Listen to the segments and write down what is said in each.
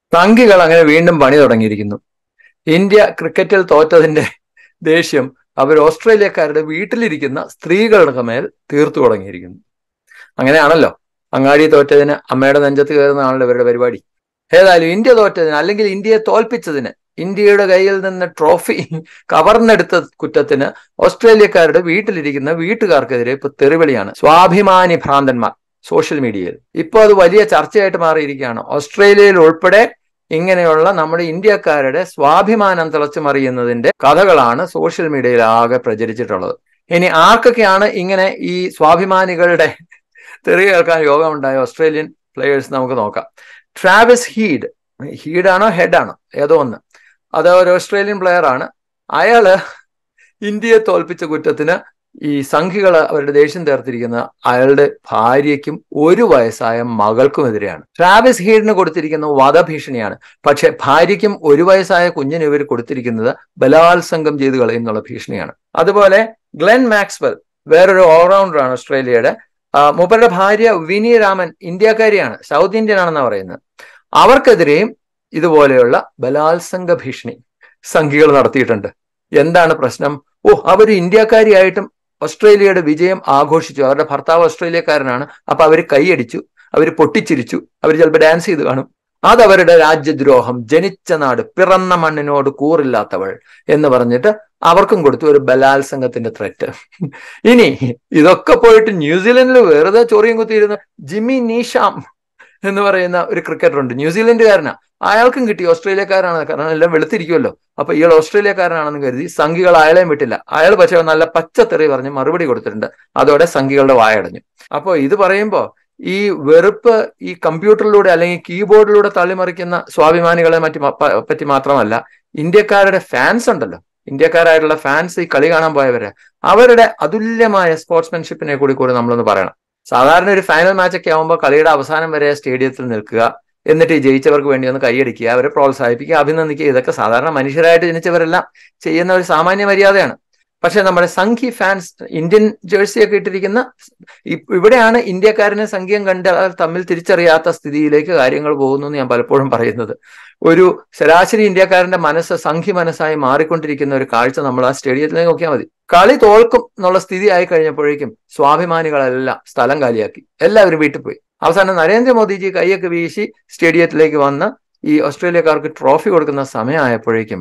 സംഘികൾ അങ്ങനെ വീണ്ടും പണി തുടങ്ങിയിരിക്കുന്നു ഇന്ത്യ ക്രിക്കറ്റിൽ തോറ്റതിന്റെ ദേഷ്യം അവർ ഓസ്ട്രേലിയക്കാരുടെ വീട്ടിലിരിക്കുന്ന സ്ത്രീകളുടെ മേൽ തീർത്തു തുടങ്ങിയിരിക്കുന്നു അങ്ങനെയാണല്ലോ അങ്ങാടി തോറ്റതിന് അമ്മയുടെ നെഞ്ചത്ത് കയറുന്നതാണല്ലോ ഇവരുടെ പരിപാടി ഏതായാലും ഇന്ത്യ തോറ്റതിന് അല്ലെങ്കിൽ ഇന്ത്യയെ തോൽപ്പിച്ചതിന് ഇന്ത്യയുടെ കയ്യിൽ നിന്ന് ട്രോഫി കവർന്നെടുത്ത കുറ്റത്തിന് ഓസ്ട്രേലിയക്കാരുടെ വീട്ടിലിരിക്കുന്ന വീട്ടുകാർക്കെതിരെ ഇപ്പൊ തെറിവിളിയാണ് സ്വാഭിമാനി ഭ്രാന്തന്മാർ സോഷ്യൽ മീഡിയയിൽ ഇപ്പൊ അത് വലിയ ചർച്ചയായിട്ട് മാറിയിരിക്കുകയാണ് ഓസ്ട്രേലിയയിൽ ഉൾപ്പെടെ ഇങ്ങനെയുള്ള നമ്മുടെ ഇന്ത്യക്കാരുടെ സ്വാഭിമാനം തിളച്ചു മറിയുന്നതിന്റെ കഥകളാണ് സോഷ്യൽ മീഡിയയിൽ ആകെ പ്രചരിച്ചിട്ടുള്ളത് ഇനി ആർക്കൊക്കെയാണ് ഇങ്ങനെ ഈ സ്വാഭിമാനികളുടെ തെറി കേൾക്കാൻ യോഗമുണ്ടായ ഓസ്ട്രേലിയൻ പ്ലേയേഴ്സ് നമുക്ക് നോക്കാം ട്രാവിസ് ഹീഡ് ഹീഡാണോ ഹെഡാണോ ഏതോ ഒന്ന് അത് ഒരു ഓസ്ട്രേലിയൻ പ്ലെയർ ആണ് അയാള് ഇന്ത്യയെ തോൽപ്പിച്ച കുറ്റത്തിന് ഈ സംഘികൾ അവരുടെ ദേഷ്യം തീർത്തിരിക്കുന്ന അയാളുടെ ഭാര്യയ്ക്കും ഒരു വയസ്സായ മകൾക്കുമെതിരെയാണ് ട്രാവിസ് ഹീഡിന് കൊടുത്തിരിക്കുന്ന വധഭീഷണിയാണ് പക്ഷെ ഭാര്യയ്ക്കും ഒരു വയസ്സായ കുഞ്ഞിന് ഇവർ കൊടുത്തിരിക്കുന്നത് ബലാത്സംഗം ചെയ്ത് കളയുന്നുള്ള ഭീഷണിയാണ് അതുപോലെ ഗ്ലെൻ മാക്സ്വെൽ വേറൊരു ഓൾറൗണ്ടറാണ് ഓസ്ട്രേലിയയുടെ മൂപ്പരുടെ ഭാര്യ വിനി രാമൻ ഇന്ത്യക്കാരിയാണ് സൗത്ത് ഇന്ത്യൻ ആണെന്നാണ് പറയുന്നത് അവർക്കെതിരെയും ഇതുപോലെയുള്ള ബലാത്സംഗ ഭീഷണി സംഘികൾ നടത്തിയിട്ടുണ്ട് എന്താണ് പ്രശ്നം ഓ അവർ ഇന്ത്യക്കാരിയായിട്ടും ഓസ്ട്രേലിയയുടെ വിജയം ആഘോഷിച്ചു അവരുടെ ഭർത്താവ് ഓസ്ട്രേലിയക്കാരനാണ് അപ്പൊ അവർ കൈയടിച്ചു അവർ പൊട്ടിച്ചിരിച്ചു അവർ ചിലപ്പോൾ ഡാൻസ് ചെയ്ത് കാണും അത് അവരുടെ രാജ്യദ്രോഹം ജനിച്ച നാട് പിറന്ന മണ്ണിനോട് കൂറില്ലാത്തവൾ എന്ന് പറഞ്ഞിട്ട് അവർക്കും കൊടുത്തു ഒരു ബലാത്സംഗത്തിന്റെ ത്രെറ്റ് ഇനി ഇതൊക്കെ പോയിട്ട് ന്യൂസിലൻഡിൽ വെറുതെ ചൊറിയും കുത്തിയിരുന്ന ജിമ്മി നീഷാം എന്ന് പറയുന്ന ഒരു ക്രിക്കറ്റർ ഉണ്ട് ന്യൂസിലൻഡുകാരനാ അയാൾക്കും കിട്ടി ഓസ്ട്രേലിയക്കാരാണ് കാരണം എല്ലാം വെളുത്തിരിക്കുമല്ലോ അപ്പൊ ഇയാൾ ഓസ്ട്രേലിയക്കാരനാണെന്ന് കരുതി സംഘികൾ അയാളെയും വിട്ടില്ല അയാൾ പക്ഷേ നല്ല പച്ചത്തെറി പറഞ്ഞ് മറുപടി കൊടുത്തിട്ടുണ്ട് അതോടെ സംഘികളുടെ വായടഞ്ഞു അപ്പോൾ ഇത് പറയുമ്പോൾ ഈ വെറുപ്പ് ഈ കമ്പ്യൂട്ടറിലൂടെ അല്ലെങ്കിൽ കീബോർഡിലൂടെ തള്ളിമറിക്കുന്ന സ്വാഭിമാനികളെ മറ്റി പറ്റി മാത്രമല്ല ഇന്ത്യക്കാരുടെ ഫാൻസ് ഉണ്ടല്ലോ ഇന്ത്യക്കാരായിട്ടുള്ള ഫാൻസ് ഈ കളി കാണാൻ പോയവരെ അവരുടെ അതുല്യമായ സ്പോർട്സ്മാൻഷിപ്പിനെ കൂടി കൂടി നമ്മളൊന്ന് പറയണം സാധാരണ ഒരു ഫൈനൽ മാച്ച് ഒക്കെ ആകുമ്പോൾ കളിയുടെ അവസാനം വരെ സ്റ്റേഡിയത്തിൽ നിൽക്കുക എന്നിട്ട് ഈ ജയിച്ചവർക്ക് വേണ്ടി ഒന്ന് കൈയടിക്കുക അവരെ പ്രോത്സാഹിപ്പിക്കുക അഭിനന്ദിക്കുക ഇതൊക്കെ സാധാരണ മനുഷ്യരായിട്ട് ജനിച്ചവരെല്ലാം ചെയ്യുന്ന ഒരു സാമാന്യ മര്യാദയാണ് പക്ഷെ നമ്മുടെ സംഘി ഫാൻസ് ഇന്ത്യൻ ജേഴ്സി ഒക്കെ ഇട്ടിരിക്കുന്ന ഇവിടെയാണ് ഇന്ത്യക്കാരനെ സംഖ്യം കണ്ടാൽ തമ്മിൽ തിരിച്ചറിയാത്ത സ്ഥിതിയിലേക്ക് കാര്യങ്ങൾ പോകുന്നു എന്ന് ഞാൻ പലപ്പോഴും പറയുന്നത് ഒരു ശരാശരി ഇന്ത്യക്കാരന്റെ മനസ്സ് സംഘി മനസ്സായി മാറിക്കൊണ്ടിരിക്കുന്ന ഒരു കാഴ്ച നമ്മൾ ആ സ്റ്റേഡിയത്തിലേക്ക് നോക്കിയാൽ മതി കളി തോൽക്കും എന്നുള്ള സ്ഥിതി ആയി കഴിഞ്ഞപ്പോഴേക്കും സ്വാഭിമാനികളെല്ലാം സ്ഥലം കാലിയാക്കി എല്ലാവരും വീട്ടിൽ പോയി അവസാനം നരേന്ദ്രമോദിജി കൈയൊക്കെ വീശി സ്റ്റേഡിയത്തിലേക്ക് വന്ന് ഈ ഓസ്ട്രേലിയക്കാർക്ക് ട്രോഫി കൊടുക്കുന്ന സമയമായപ്പോഴേക്കും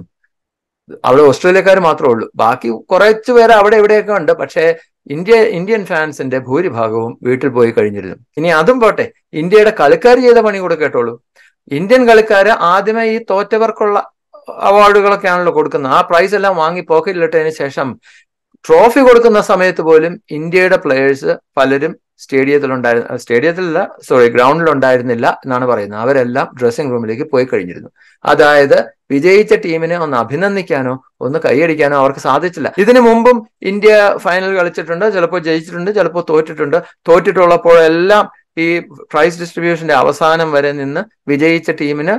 അവിടെ ഓസ്ട്രേലിയക്കാർ മാത്രമേ ഉള്ളൂ ബാക്കി കുറച്ചു പേര് അവിടെ ഇവിടെയൊക്കെ ഉണ്ട് പക്ഷേ ഇന്ത്യ ഇന്ത്യൻ ഫാൻസിന്റെ ഭൂരിഭാഗവും വീട്ടിൽ പോയി കഴിഞ്ഞിരുന്നു ഇനി അതും പോട്ടെ ഇന്ത്യയുടെ കളിക്കാർ ചെയ്ത പണി കൂടെ കേട്ടോളൂ ഇന്ത്യൻ കളിക്കാര് ആദ്യമേ ഈ തോറ്റവർക്കുള്ള അവാർഡുകളൊക്കെ ആണല്ലോ കൊടുക്കുന്നത് ആ പ്രൈസ് എല്ലാം വാങ്ങി പോക്കറ്റിലിട്ടതിന് ശേഷം ട്രോഫി കൊടുക്കുന്ന സമയത്ത് പോലും ഇന്ത്യയുടെ പ്ലേയേഴ്സ് പലരും സ്റ്റേഡിയത്തിൽ ഉണ്ടായിരുന്ന സ്റ്റേഡിയത്തിലല്ല സോറി ഗ്രൗണ്ടിൽ ഉണ്ടായിരുന്നില്ല എന്നാണ് പറയുന്നത് അവരെല്ലാം ഡ്രസ്സിംഗ് റൂമിലേക്ക് പോയി കഴിഞ്ഞിരുന്നു അതായത് വിജയിച്ച ടീമിനെ ഒന്ന് അഭിനന്ദിക്കാനോ ഒന്ന് കൈയടിക്കാനോ അവർക്ക് സാധിച്ചില്ല ഇതിനു മുമ്പും ഇന്ത്യ ഫൈനൽ കളിച്ചിട്ടുണ്ട് ചിലപ്പോൾ ജയിച്ചിട്ടുണ്ട് ചിലപ്പോൾ തോറ്റിട്ടുണ്ട് തോറ്റിട്ടുള്ളപ്പോഴെല്ലാം ഈ പ്രൈസ് ഡിസ്ട്രിബ്യൂഷന്റെ അവസാനം വരെ നിന്ന് വിജയിച്ച ടീമിന്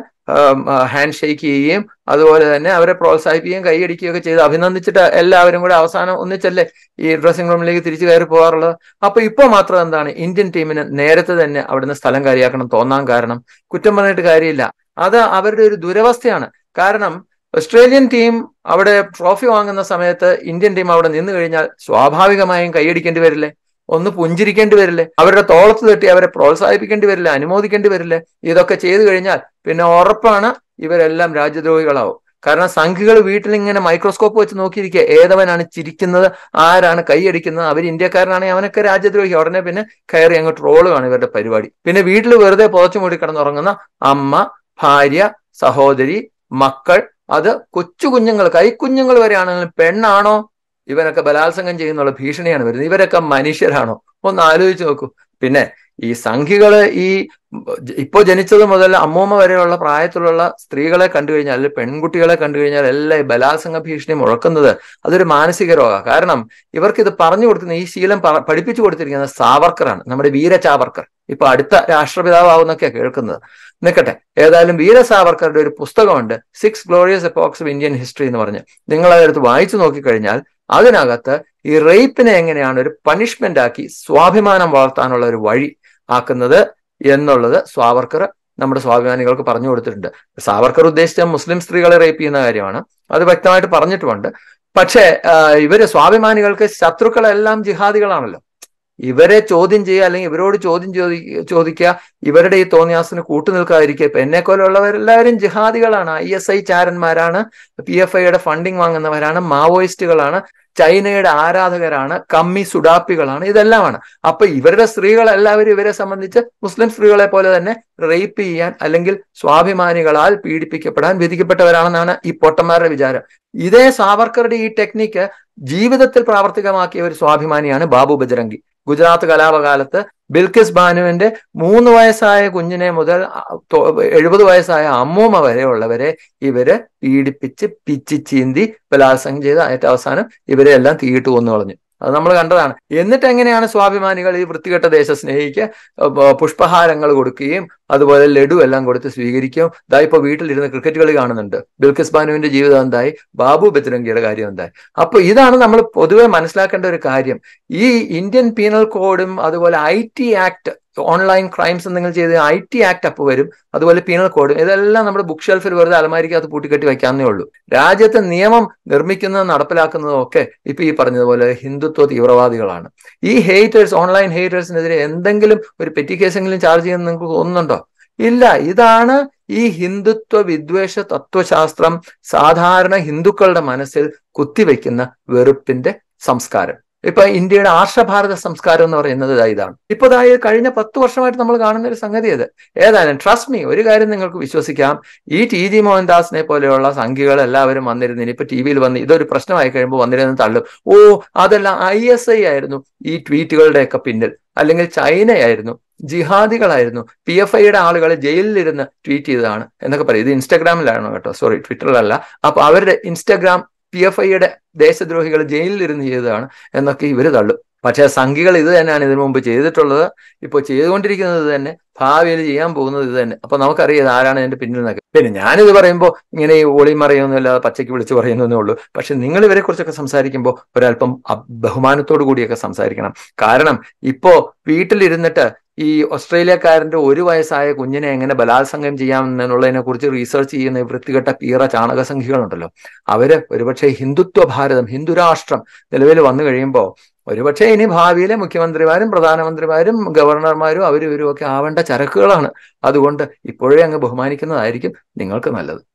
ഹാൻഡ് ഷേക്ക് ചെയ്യുകയും അതുപോലെ തന്നെ അവരെ പ്രോത്സാഹിപ്പിക്കുകയും കൈയടിക്കുകയൊക്കെ ചെയ്ത് അഭിനന്ദിച്ചിട്ട് എല്ലാവരും കൂടെ അവസാനം ഒന്നിച്ചല്ലേ ഈ ഡ്രസ്സിംഗ് റൂമിലേക്ക് തിരിച്ചു കയറി പോകാറുള്ളത് അപ്പൊ ഇപ്പൊ മാത്രം എന്താണ് ഇന്ത്യൻ ടീമിന് നേരത്തെ തന്നെ അവിടുന്ന് സ്ഥലം കാര്യമാക്കണം തോന്നാൻ കാരണം കുറ്റം പറഞ്ഞിട്ട് കാര്യമില്ല അത് അവരുടെ ഒരു ദുരവസ്ഥയാണ് കാരണം ഓസ്ട്രേലിയൻ ടീം അവിടെ ട്രോഫി വാങ്ങുന്ന സമയത്ത് ഇന്ത്യൻ ടീം അവിടെ നിന്ന് കഴിഞ്ഞാൽ സ്വാഭാവികമായും കൈയടിക്കേണ്ടി വരില്ലേ ഒന്ന് പുഞ്ചിരിക്കേണ്ടി വരില്ലേ അവരുടെ തോളത്ത് തട്ടി അവരെ പ്രോത്സാഹിപ്പിക്കേണ്ടി വരില്ലേ അനുമോദിക്കേണ്ടി വരില്ലേ ഇതൊക്കെ ചെയ്തു കഴിഞ്ഞാൽ പിന്നെ ഉറപ്പാണ് ഇവരെല്ലാം രാജ്യദ്രോഹികളാവും കാരണം സംഘികൾ വീട്ടിൽ ഇങ്ങനെ മൈക്രോസ്കോപ്പ് വെച്ച് നോക്കിയിരിക്കുക ഏതവനാണ് ചിരിക്കുന്നത് ആരാണ് കൈയടിക്കുന്നത് അവർ ഇന്ത്യക്കാരനാണെങ്കിൽ അവനൊക്കെ രാജ്യദ്രോഹി ഉടനെ പിന്നെ കയറി അങ്ങ് ട്രോളുമാണ് ഇവരുടെ പരിപാടി പിന്നെ വീട്ടിൽ വെറുതെ പുതച്ചു മൂടി കിടന്നുറങ്ങുന്ന അമ്മ ഭാര്യ സഹോദരി മക്കൾ അത് കൊച്ചു കുഞ്ഞുങ്ങൾ കൈക്കുഞ്ഞുങ്ങൾ വരെയാണെങ്കിലും പെണ്ണാണോ ഇവനൊക്കെ ബലാത്സംഗം ചെയ്യുന്നുള്ള ഭീഷണിയാണ് വരുന്നത് ഇവരൊക്കെ മനുഷ്യരാണോ ഒന്ന് ആലോചിച്ച് നോക്കൂ പിന്നെ ഈ സംഖ്യകള് ഈ ഇപ്പോ ജനിച്ചത് മുതൽ അമ്മൂമ്മ വരെയുള്ള പ്രായത്തിലുള്ള സ്ത്രീകളെ കണ്ടു കഴിഞ്ഞാൽ അല്ലെങ്കിൽ പെൺകുട്ടികളെ കണ്ടു കഴിഞ്ഞാൽ എല്ലാം ഈ ബലാത്സംഗ ഭീഷണി മുഴക്കുന്നത് അതൊരു മാനസിക രോഗമാണ് കാരണം ഇവർക്ക് ഇത് പറഞ്ഞു കൊടുക്കുന്ന ഈ ശീലം പഠിപ്പിച്ചു കൊടുത്തിരിക്കുന്നത് സാവർക്കറാണ് നമ്മുടെ വീര ചാവർക്കർ ഇപ്പൊ അടുത്ത രാഷ്ട്രപിതാവാവുന്നൊക്കെയാണ് കേൾക്കുന്നത് നിൽക്കട്ടെ ഏതായാലും വീര സാവർക്കറുടെ ഒരു പുസ്തകമുണ്ട് six glorious epochs of Indian history എന്ന് പറഞ്ഞ് നിങ്ങൾ അതെടുത്ത് വായിച്ചു നോക്കിക്കഴിഞ്ഞാൽ അതിനകത്ത് ഈ റേപ്പിനെ എങ്ങനെയാണ് ഒരു പണിഷ്മെന്റ് ആക്കി സ്വാഭിമാനം വളർത്താനുള്ള ഒരു വഴി ആക്കുന്നത് എന്നുള്ളത് സ്വാവർക്കർ നമ്മുടെ സ്വാഭിമാനികൾക്ക് പറഞ്ഞു കൊടുത്തിട്ടുണ്ട് സാവർക്കർ ഉദ്ദേശിച്ച മുസ്ലിം സ്ത്രീകളെ റേപ്പ് ചെയ്യുന്ന കാര്യമാണ് അത് വ്യക്തമായിട്ട് പറഞ്ഞിട്ടുമുണ്ട് പക്ഷേ ഇവര് സ്വാഭിമാനികൾക്ക് ശത്രുക്കളെല്ലാം ജിഹാദികളാണല്ലോ ഇവരെ ചോദ്യം ചെയ്യുക അല്ലെങ്കിൽ ഇവരോട് ചോദ്യം ചോദി ചോദിക്കുക ഇവരുടെ ഈ തോന്നിയാസിന് കൂട്ടുനിൽക്കാതിരിക്കുക ഇപ്പൊ എന്നെ പോലുള്ളവരെല്ലാവരും ജിഹാദികളാണ് ഐ എസ് ഐ ചാരന്മാരാണ് പി എഫ് ഐയുടെ ഫണ്ടിങ് വാങ്ങുന്നവരാണ് മാവോയിസ്റ്റുകളാണ് ചൈനയുടെ ആരാധകരാണ് കമ്മി സുഡാപ്പികളാണ് ഇതെല്ലാമാണ് അപ്പൊ ഇവരുടെ സ്ത്രീകളെല്ലാവരും ഇവരെ സംബന്ധിച്ച് മുസ്ലിം സ്ത്രീകളെ പോലെ തന്നെ റേപ്പ് ചെയ്യാൻ അല്ലെങ്കിൽ സ്വാഭിമാനികളാൽ പീഡിപ്പിക്കപ്പെടാൻ വിധിക്കപ്പെട്ടവരാണെന്നാണ് ഈ പൊട്ടന്മാരുടെ വിചാരം ഇതേ സാവർക്കറുടെ ഈ ടെക്നിക്ക് ജീവിതത്തിൽ പ്രാവർത്തികമാക്കിയ ഒരു സ്വാഭിമാനിയാണ് ബാബു ബജരംഗി ഗുജറാത്ത് കലാപകാലത്ത് ബിൽക്കിസ് ബാനുവിന്റെ മൂന്ന് വയസ്സായ കുഞ്ഞിനെ മുതൽ എഴുപത് വയസ്സായ അമ്മൂമ്മ വരെയുള്ളവരെ ഇവര് പീഡിപ്പിച്ച് പിച്ചി ചീന്തി ബലാത്സംഗം ചെയ്ത് ഏറ്റവും അവസാനം ഇവരെ എല്ലാം തീയിട്ട് കൊന്നു കളഞ്ഞു അത് നമ്മൾ കണ്ടതാണ് എന്നിട്ട് എങ്ങനെയാണ് സ്വാഭിമാനികൾ ഈ വൃത്തികെട്ട ദേശസ്നേഹിക്ക് പുഷ്പഹാരങ്ങൾ കൊടുക്കുകയും അതുപോലെ ലഡു എല്ലാം കൊടുത്ത് സ്വീകരിക്കുകയും ഇതാ ഇപ്പോൾ വീട്ടിലിരുന്ന് ക്രിക്കറ്റ് കളി കാണുന്നുണ്ട് ബിൽക്കിസ് ബാനുവിന്റെ ജീവിതം എന്തായി ബാബു ബജ്രംഗിയുടെ കാര്യം എന്തായി അപ്പൊ ഇതാണ് നമ്മൾ പൊതുവെ മനസ്സിലാക്കേണ്ട ഒരു കാര്യം ഈ ഇന്ത്യൻ പീനൽ കോഡും അതുപോലെ I T act online crimes എന്തെങ്കിലും ചെയ്ത് ഐ ടി ആക്ട് അപ്പ് വരും അതുപോലെ പീനൽ കോഡ് ഇതെല്ലാം നമ്മുടെ ബുക്ക് ഷെൽഫിൽ വെറുതെ അലമാരിക്കകത്ത് പൂട്ടിക്കെട്ടി വയ്ക്കാവുന്നേ ഉള്ളൂ രാജ്യത്ത് നിയമം നിർമ്മിക്കുന്നതും നടപ്പിലാക്കുന്നതും ഒക്കെ ഇപ്പൊ ഈ പറഞ്ഞതുപോലെ ഹിന്ദുത്വ തീവ്രവാദികളാണ് ഈ ഹേറ്റേഴ്സ് ഓൺലൈൻ ഹേറ്റേഴ്സിനെതിരെ എന്തെങ്കിലും ഒരു പെറ്റി കേസെങ്കിലും ചാർജ് ചെയ്യുന്ന നിങ്ങൾക്ക് തോന്നുന്നുണ്ടോ ഇല്ല ഇതാണ് ഈ ഹിന്ദുത്വ വിദ്വേഷ തത്വശാസ്ത്രം സാധാരണ ഹിന്ദുക്കളുടെ മനസ്സിൽ കുത്തിവെക്കുന്ന വെറുപ്പിന്റെ സംസ്കാരം ഇപ്പൊ ഇന്ത്യയുടെ ആർഷഭാരത സംസ്കാരം എന്ന് പറയുന്നത് ഇതാണ് ഇപ്പൊ അതായത് കഴിഞ്ഞ പത്ത് വർഷമായിട്ട് നമ്മൾ കാണുന്ന ഒരു സംഗതി അത് ഏതായാലും ട്രസ്റ്റ് മീ ഒരു കാര്യം നിങ്ങൾക്ക് വിശ്വസിക്കാം ഈ ടി ജി മോഹൻദാസിനെ പോലെയുള്ള സംഖ്യകൾ എല്ലാവരും വന്നിരുന്നു ഇനിയിപ്പോ ടി വിയിൽ വന്ന് ഇതൊരു പ്രശ്നമായി കഴിയുമ്പോൾ വന്നിരുന്ന് തള്ളും ഓ അതെല്ലാം ഐ എസ് ഐ ആയിരുന്നു ഈ ട്വീറ്റുകളുടെയൊക്കെ പിന്നിൽ അല്ലെങ്കിൽ ചൈനയായിരുന്നു ജിഹാദികളായിരുന്നു പി എഫ് ഐയുടെ ആളുകൾ ജയിലിലിരുന്ന് ട്വീറ്റ് ചെയ്തതാണ് എന്നൊക്കെ പറയും ഇത് ഇൻസ്റ്റാഗ്രാമിലാണ് കേട്ടോ സോറി ട്വിറ്ററിലല്ല അപ്പൊ അവരുടെ ഇൻസ്റ്റാഗ്രാം പി എഫ് ഐയുടെ ദേശദ്രോഹികൾ ജയിലിലിരുന്ന് ചെയ്തതാണ് എന്നൊക്കെ ഇവര് തള്ളും പക്ഷേ സംഘികൾ ഇത് തന്നെയാണ് ഇതിനു മുമ്പ് ചെയ്തിട്ടുള്ളത് ഇപ്പോൾ ചെയ്തുകൊണ്ടിരിക്കുന്നത് തന്നെ ഭാവിയിൽ ചെയ്യാൻ പോകുന്നത് ഇത് തന്നെ അപ്പൊ നമുക്കറിയാം ആരാണ് ഇതിന്റെ പിന്നിൽ നിന്നൊക്കെ പിന്നെ ഞാനിത് പറയുമ്പോൾ ഇങ്ങനെ ഈ ഒളി മറിയൊന്നുമില്ലാതെ പച്ചയ്ക്ക് വിളിച്ച് പറയുന്നതേ ഉള്ളൂ പക്ഷെ നിങ്ങൾ ഇവരെ കുറിച്ചൊക്കെ സംസാരിക്കുമ്പോൾ ഒരല്പം ബഹുമാനത്തോടു കൂടിയൊക്കെ സംസാരിക്കണം കാരണം ഇപ്പോ വീട്ടിലിരുന്നിട്ട് ഈ ഓസ്ട്രേലിയക്കാരന്റെ ഒരു വയസ്സായ കുഞ്ഞിനെ എങ്ങനെ ബലാത്സംഗം ചെയ്യാമെന്നുള്ളതിനെ കുറിച്ച് റീസർച്ച് ചെയ്യുന്ന വൃത്തികെട്ട പീറ ചാണക സംഖ്യകളുണ്ടല്ലോ അവര് ഒരുപക്ഷെ ഹിന്ദുത്വ ഭാരതം ഹിന്ദുരാഷ്ട്രം നിലവിൽ വന്നു കഴിയുമ്പോൾ ഒരുപക്ഷെ ഇനി ഭാവിയിലെ മുഖ്യമന്ത്രിമാരും പ്രധാനമന്ത്രിമാരും ഗവർണർമാരും അവരും ഇവരും ഒക്കെ ആവേണ്ട ചരക്കുകളാണ് അതുകൊണ്ട് ഇപ്പോഴേ അങ്ങ് ബഹുമാനിക്കുന്നതായിരിക്കും നിങ്ങൾക്ക് നല്ലത്